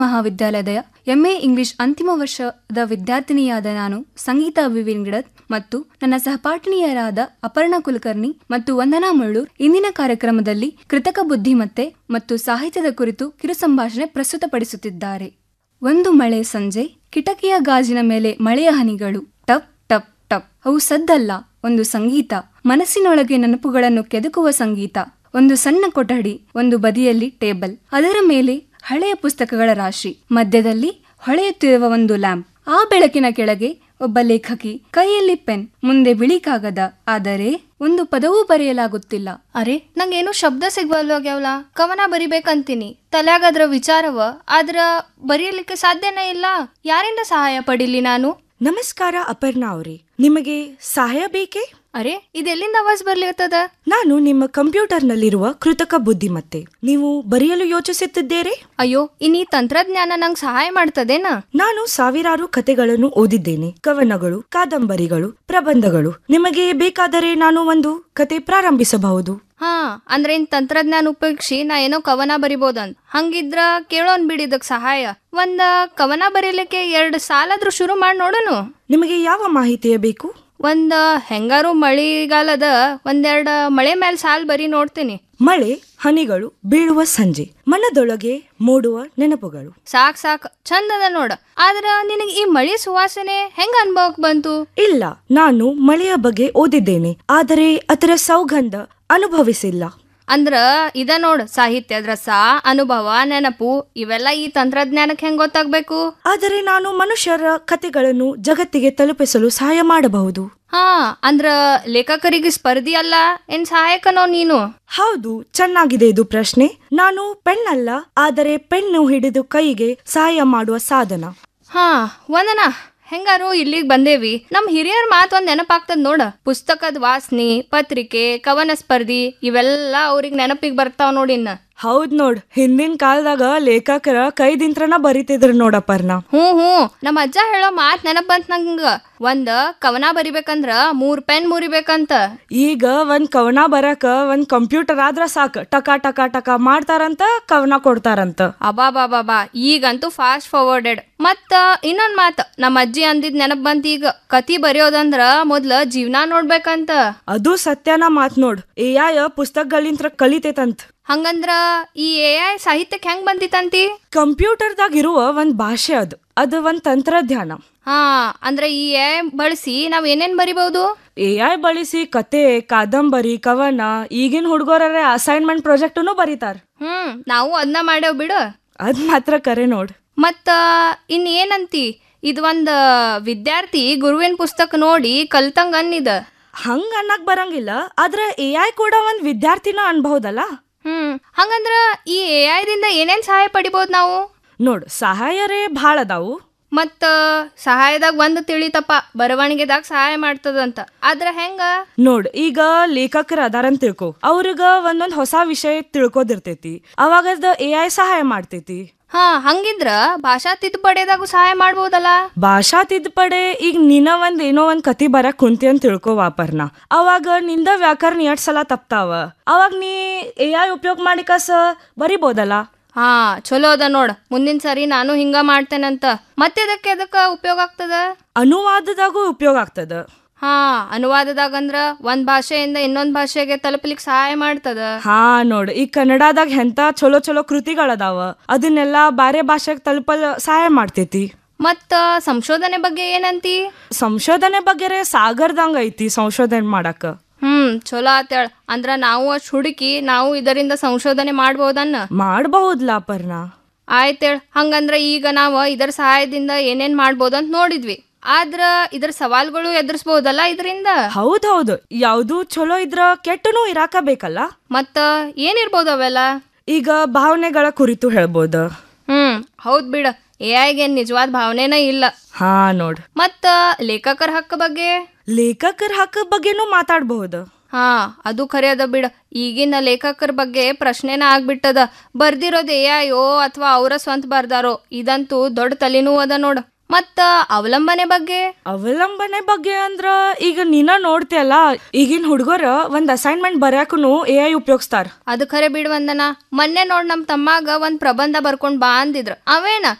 ಮಹಾವಿದ್ಯಾಲಯದ MA English ಅಂತಿಮ ವರ್ಷದ ವಿದ್ಯಾರ್ಥಿನಿಯಾದ ನಾನು ಸಂಗೀತ ವಿವಿಂಗಡತ್ ಮತ್ತು ನನ್ನ ಸಹಪಾಠಿನಿಯರಾದ ಅಪರ್ಣಾ ಕುಲಕರ್ಣಿ ಮತ್ತು ವಂದನಾ ಮುಳ್ಳೂರ್ ಇಂದಿನ ಕಾರ್ಯಕ್ರಮದಲ್ಲಿ ಕೃತಕ ಬುದ್ಧಿಮತ್ತೆ ಮತ್ತು ಸಾಹಿತ್ಯದ ಕುರಿತು ಕಿರು ಸಂಭಾಷಣೆ ಪ್ರಸ್ತುತಪಡಿಸುತ್ತಿದ್ದಾರೆ ಒಂದು ಮಳೆ ಸಂಜೆ ಕಿಟಕಿಯ ಗಾಜಿನ ಮೇಲೆ ಮಳೆಯ ಹನಿಗಳು ಟಪ್ ಟಪ್ ಟಪ್ ಅವು ಸದ್ದಲ್ಲ ಒಂದು ಸಂಗೀತ ಮನಸ್ಸಿನೊಳಗೆ ನೆನಪುಗಳನ್ನು ಕೆದಕುವ ಸಂಗೀತ ಒಂದು ಸಣ್ಣ ಕೊಠಡಿ ಒಂದು ಬದಿಯಲ್ಲಿ ಟೇಬಲ್ ಅದರ ಮೇಲೆ ಹಳೆಯ ಪುಸ್ತಕಗಳ ರಾಶಿ ಮಧ್ಯದಲ್ಲಿ ಹೊಳೆಯುತ್ತಿರುವ ಒಂದು ಲ್ಯಾಂಪ್ ಆ ಬೆಳಕಿನ ಕೆಳಗೆ ಒಬ್ಬ ಲೇಖಕಿ ಕೈಯಲ್ಲಿ ಪೆನ್ ಮುಂದೆ ಬಿಳಿ ಕಾಗದ ಆದರೆ ಒಂದು ಪದವೂ ಬರೆಯಲಾಗುತ್ತಿಲ್ಲ ಅರೆ ನಂಗೇನು ಶಬ್ದ ಸಿಗ್ವಲ್ವಾಗ್ಯಾವಲ್ಲ ಕವನ ಬರಿಬೇಕಂತೀನಿ ತಲ್ಯಾಗ ಅದ್ರ ವಿಚಾರವ ಆದ್ರ ಬರೆಯಲಿಕ್ಕೆ ಸಾಧ್ಯನೇ ಇಲ್ಲ ಯಾರಿಂದ ಸಹಾಯ ಪಡಿಲಿ ನಾನು ನಮಸ್ಕಾರ ಅಪರ್ಣಾ ಅವರೇ ನಿಮಗೆ ಸಹಾಯ ಬೇಕೇ ಅರೆ ಇದೆಲ್ಲಿಂದ ಆವಾಜ್ ಬರ್ಲಿರ್ತದ ನಾನು ನಿಮ್ಮ ಕಂಪ್ಯೂಟರ್ನಲ್ಲಿರುವ ಕೃತಕ ಬುದ್ಧಿಮತ್ತೆ ನೀವು ಬರೆಯಲು ಯೋಚಿಸುತ್ತಿದ್ದೀರಿ ಅಯ್ಯೋ ಇನ್ ಈ ತಂತ್ರಜ್ಞಾನ ನಂಗ್ ಸಹಾಯ ಮಾಡ್ತದೇನ ನಾನು ಸಾವಿರಾರು ಕತೆಗಳನ್ನು ಓದಿದ್ದೇನೆ ಕವನಗಳು ಕಾದಂಬರಿಗಳು ಪ್ರಬಂಧಗಳು ನಿಮಗೆ ಬೇಕಾದರೆ ನಾನು ಒಂದು ಕತೆ ಪ್ರಾರಂಭಿಸಬಹುದು ಹಾ ಅಂದ್ರೆ ಇನ್ ತಂತ್ರಜ್ಞಾನ ಉಪಯೋಗಿಸಿ ನಾ ಏನೋ ಕವನ ಬರಿಬೋದಂತ ಹಂಗಿದ್ರ ಕೇಳೋನ್ ಬಿಡಿ ಇದಕ್ ಸಹಾಯ ಒಂದ ಕವನ ಬರೀಲಿಕ್ಕೆ ಎರಡ್ ಸಾಲಾದ್ರೂ ಶುರು ಮಾಡಿ ನೋಡೋನು ನಿಮಗೆ ಯಾವ ಮಾಹಿತಿಯ ಬೇಕು ಒಂದ ಹೆಂಗಾರು ಮಳಿಗಾಲದ ಒಂದೆರಡ್ ಮಳೆ ಮೇಲೆ ಸಾಲ್ ಬರಿ ನೋಡ್ತೀನಿ ಮಳೆ ಹನಿಗಳು ಬೀಳುವ ಸಂಜೆ ಮನದೊಳಗೆ ಮೂಡುವ ನೆನಪುಗಳು ಸಾಕ್ ಸಾಕ್ ಚಂದದ ನೋಡ ಆದ್ರ ನಿನಗ್ ಈ ಮಳಿ ಸುವಾಸನೆ ಹೆಂಗ ಅನ್ಭವಕ್ ಬಂತು ಇಲ್ಲ ನಾನು ಮಳೆಯ ಬಗ್ಗೆ ಓದಿದ್ದೇನೆ ಆದರೆ ಅದರ ಸೌಗಂಧ ಅನುಭವಿಸಿಲ್ಲ ಅಂದ್ರ ಇದ ನೋಡ್ ಸಾಹಿತ್ಯದ ರಸ ಅನುಭವ ನೆನಪು ಇವೆಲ್ಲ ಈ ತಂತ್ರಜ್ಞಾನಕ್ಕೆ ಹೆಂಗ್ ಗೊತ್ತಾಗ್ಬೇಕು ಆದರೆ ನಾನು ಮನುಷ್ಯರ ಕತೆಗಳನ್ನು ಜಗತ್ತಿಗೆ ತಲುಪಿಸಲು ಸಹಾಯ ಮಾಡಬಹುದು ಹಾ ಅಂದ್ರ ಲೇಖಕರಿಗೆ ಸ್ಪರ್ಧಿ ಅಲ್ಲ ಏನ್ ಸಹಾಯಕನೋ ನೀನು ಹೌದು ಚೆನ್ನಾಗಿದೆ ಇದು ಪ್ರಶ್ನೆ ನಾನು ಪೆನ್ ಅಲ್ಲ ಆದರೆ ಪೆನ್ನು ಹಿಡಿದು ಕೈಗೆ ಸಹಾಯ ಮಾಡುವ ಸಾಧನ ಹಾ ವಂದನಾ ಹೆಂಗಾರು ಇಲ್ಲಿಗ್ ಬಂದೇವಿ ನಮ್ ಹಿರಿಯರ್ ಮಾತ್ ಒಂದ್ ನೆನಪಾಗ್ತದ ನೋಡ ಪುಸ್ತಕದ ವಾಸನಿ ಪತ್ರಿಕೆ ಕವನ ಸ್ಪರ್ಧಿ ಇವೆಲ್ಲ ಅವ್ರಿಗೆ ನೆನಪಿಗೆ ಬರ್ತಾವ್ ನೋಡಿನ್ನ ಹೌದ್ ನೋಡ್ ಹಿಂದಿನ ಕಾಲದಾಗ ಲೇಖಕರ ಕೈದಿಂತ್ರನ ಬರಿತಿದ್ರು ನೋಡಪ್ಪರ್ನ ಹ್ಞೂ ಹ್ಞೂ ನಮ್ಮ ಅಜ್ಜ ಹೇಳೋ ಮಾತ್ ನೆನಪ್ ಬಂತ್ ನಂಗ ಒಂದ್ ಕವನ ಬರಿಬೇಕಂದ್ರ ಮೂರ್ ಪೆನ್ ಮುರಿಬೇಕಂತ ಈಗ ಒಂದ್ ಕವನ ಬರಕ ಒಂದ್ ಕಂಪ್ಯೂಟರ್ ಆದ್ರ ಸಾಕ್ ಟಕ ಟಕ ಟಕ ಮಾಡ್ತಾರಂತ ಕವನ ಕೊಡ್ತಾರಂತ ಅಬಾಬಾಬಾಬಾ ಈಗಂತೂ ಫಾಸ್ಟ್ ಫಾರ್ವರ್ಡೆಡ್ ಮತ್ತ ಇನ್ನೊಂದ್ ಮಾತ್ ನಮ್ಮ ಅಜ್ಜಿ ಅಂದಿದ್ ನೆನಪ್ ಬಂತ ಈಗ ಕತಿ ಬರೆಯೋದಂದ್ರ ಮೊದ್ಲ ಜೀವನ ನೋಡ್ಬೇಕಂತ ಅದು ಸತ್ಯನ ಮಾತ್ ನೋಡ್ ಎ ಪುಸ್ತಕಗಳಿಂತ್ರ ಕಲಿತೈತಂತ ಹಂಗಂದ್ರ ಈ ಎ ಐ ಸಾಹಿತ್ಯಕ್ಕೆ ಹೆಂಗ್ ಬಂದಿತ್ತಂತಿ ಕಂಪ್ಯೂಟರ್ದಾಗ ಇರುವ ಒಂದ್ ಭಾಷೆ ಅದು ಅದು ಒಂದ್ ತಂತ್ರಜ್ಞಾನ ಹಾ ಅಂದ್ರೆ ಈ ಎ ಐ ಬಳಸಿ ನಾವ್ ಏನೇನ್ ಬರಿಬಹುದು ಎ ಐ ಬಳಸಿ ಕತೆ ಕಾದಂಬರಿ ಕವನ ಈಗಿನ ಹುಡುಗರೇ ಅಸೈನ್ಮೆಂಟ್ ಪ್ರಾಜೆಕ್ಟನು ಬರೀತಾರ ಹ್ಮ್ ನಾವು ಅದನ್ನ ಮಾಡೇವ್ ಬಿಡು ಅದ್ ಮಾತ್ರ ಕರೆ ನೋಡ್ ಮತ್ತ ಇನ್ ಏನಂತಿ ಇದು ಒಂದ್ ವಿದ್ಯಾರ್ಥಿ ಗುರುವಿನ ಪುಸ್ತಕ ನೋಡಿ ಕಲ್ತಂಗ ಅನ್ನಿದ ಹಂಗ ಅನ್ನಕ್ ಬರಂಗಿಲ್ಲ ಆದ್ರೆ ಎ ಐ ಕೂಡ ಒಂದ್ ವಿದ್ಯಾರ್ಥಿನ ಅನ್ಬಹುದಲ್ಲ ಹ್ಮ್ ಹಂಗಂದ್ರ ಈ ಎ ಐದಿಂದ ಏನೇನ್ ಸಹಾಯ ಪಡಿಬೋದು ನಾವು ನೋಡ್ ಸಹಾಯರೇ ಭಾಳ ಅದಾವು ಮತ್ತ ಸಹಾಯದಾಗ ಒಂದ್ ತಿಳಿತಪ್ಪ ಬರವಣಿಗೆದಾಗ ಸಹಾಯ ಮಾಡ್ತದಂತ ಆದ್ರ ಹೆಂಗ ನೋಡ್ ಈಗ ಲೇಖಕರ ಅದಾರಂತ ತಿಳ್ಕೊ ಅವ್ರಿಗ ಒಂದೊಂದ್ ಹೊಸ ವಿಷಯ ತಿಳ್ಕೋದಿರ್ತೈತಿ ಅವಾಗದ ಎ ಐ ಸಹಾಯ ಮಾಡ್ತೈತಿ ಹಾ ಹಂಗಿದ್ರ ಭಾಷಾ ತಿದ್ದುಪಡಿದಾಗೂ ಸಹಾಯ ಮಾಡ್ಬೋದಲ್ಲ ಭಾಷಾ ತಿದ್ದುಪಡೆ ಈಗ ನೀನ ಒಂದ್ ಏನೋ ಒಂದ್ ಕತಿ ಬರಕ್ ಕುಂತಿ ಅಂತ ತಿಳ್ಕೊ ವಾಪರ್ನ ಅವಾಗ ನಿಂದ ವ್ಯಾಕರಣ ಎರಡ್ ಸಲ ತಪ್ತಾವ ಅವಾಗ ನೀ ಎ ಐ ಉಪಯೋಗ ಮಾಡಿಕಸ ಬರಿಬೋದಲ್ಲ ಹಾ ಚಲೋ ಅದ ನೋಡ್ ಮುಂದಿನ ಸರಿ ನಾನು ಹಿಂಗ ಮಾಡ್ತೇನಂತ ಮತ್ತೆ ಇದಕ್ಕೆ ಎದಕ್ಕ ಉಪಯೋಗ ಆಗ್ತದ ಅನುವಾದದಾಗೂ ಉಪಯೋಗ ಆಗ್ತದ ಹಾ ಅನುವಾದದಾಗಂದ್ರ ಒಂದ್ ಭಾಷೆಯಿಂದ ಇನ್ನೊಂದ್ ಭಾಷೆಗೆ ತಲುಪಲಿಕ್ ಸಹಾಯ ಮಾಡ್ತದ ಹಾ ನೋಡ್ ಈ ಕನ್ನಡದಾಗ ಎಂತ ಚಲೋ ಚಲೋ ಕೃತಿಗಳದಾವ ಅದನ್ನೆಲ್ಲ ಬ್ಯಾರೆ ಭಾಷೆಗೆ ತಲುಪಲ್ ಸಹಾಯ ಮಾಡ್ತೈತಿ ಮತ್ತ ಸಂಶೋಧನೆ ಬಗ್ಗೆ ಏನಂತಿ ಸಂಶೋಧನೆ ಬಗ್ಗೆರೆ ಸಾಗರ್ದಂಗ ಐತಿ ಸಂಶೋಧನೆ ಮಾಡಕ ಹ್ಮ್ ಚಲೋ ಆತೇಳ ಅಂದ್ರ ನಾವು ಅಷ್ಟ್ ಹುಡುಕಿ ನಾವು ಇದರಿಂದ ಸಂಶೋಧನೆ ಮಾಡ್ಬೋದನ್ನ ಮಾಡಬಹುದ್ಲ ಅಪರ್ಣ ಆಯ್ತೇಳ್ ಹಂಗಂದ್ರ ಈಗ ನಾವ ಇದರ ಸಹಾಯದಿಂದ ಏನೇನ್ ಮಾಡ್ಬೋದಂತ ನೋಡಿದ್ವಿ ಆದ್ರ ಇದ್ರ ಸವಾಲ್ಗಳು ಎದುರಿಸ್ಬೋದಲ್ಲ ಇದರಿಂದ ಹೌದೌದು ಯಾವ್ದು ಚಲೋ ಇದ್ರ ಕೆಟ್ಟನೂ ಇರಾಕ ಬೇಕಲ್ಲ ಮತ್ತ ಏನಿರ್ಬೋದು ಅವೆಲ್ಲ ಈಗ ಭಾವನೆಗಳ ಕುರಿತು ಹೇಳ್ಬೋದ ಹ್ಮ್ ಹೌದ್ ಬಿಡ ಎ ಐಗೇನ್ ನಿಜವಾದ ಭಾವನೆನ ಇಲ್ಲ ಹಾ ನೋಡ್ ಮತ್ತ ಲೇಖಕರ ಹಕ್ಕ ಬಗ್ಗೆ ಲೇಖಕರ ಹಕ್ಕ ಬಗ್ಗೆನೂ ಮಾತಾಡ್ಬಹುದು ಹಾ ಅದು ಖರೆ ಅದ ಬಿಡ ಈಗಿನ ಲೇಖಕರ ಬಗ್ಗೆ ಪ್ರಶ್ನೆನ ಆಗ್ಬಿಟ್ಟದ ಬರ್ದಿರೋದು ಎ ಐಯೋ ಅಥವಾ ಅವರ ಸ್ವಂತ ಬರ್ದಾರೋ ಇದಂತೂ ದೊಡ್ಡ ತಲೆನೂ ಅದ ನೋಡ ಮತ್ತ ಅವಲಂಬನೆ ಬಗ್ಗೆ ಅವಲಂಬನೆ ಬಗ್ಗೆ ಅಂದ್ರ ಈಗ ನೀನ ನೋಡ್ತಿಯಲ್ಲ ಈಗಿನ ಹುಡುಗರ ಒಂದ್ ಅಸೈನ್ಮೆಂಟ್ ಬರ್ಯಾಕನು ಎ ಐ ಉಪಯೋಗಿಸ್ತಾರ ಅದು ಖರೆ ಬಿಡ್ ವಂದನ ಮೊನ್ನೆ ನೋಡ್ ನಮ್ ತಮ್ಮಾಗ ಒಂದ್ ಪ್ರಬಂಧ ಬರ್ಕೊಂಡ್ ಬಾ ಅಂದಿದ್ರ ಅವೇನ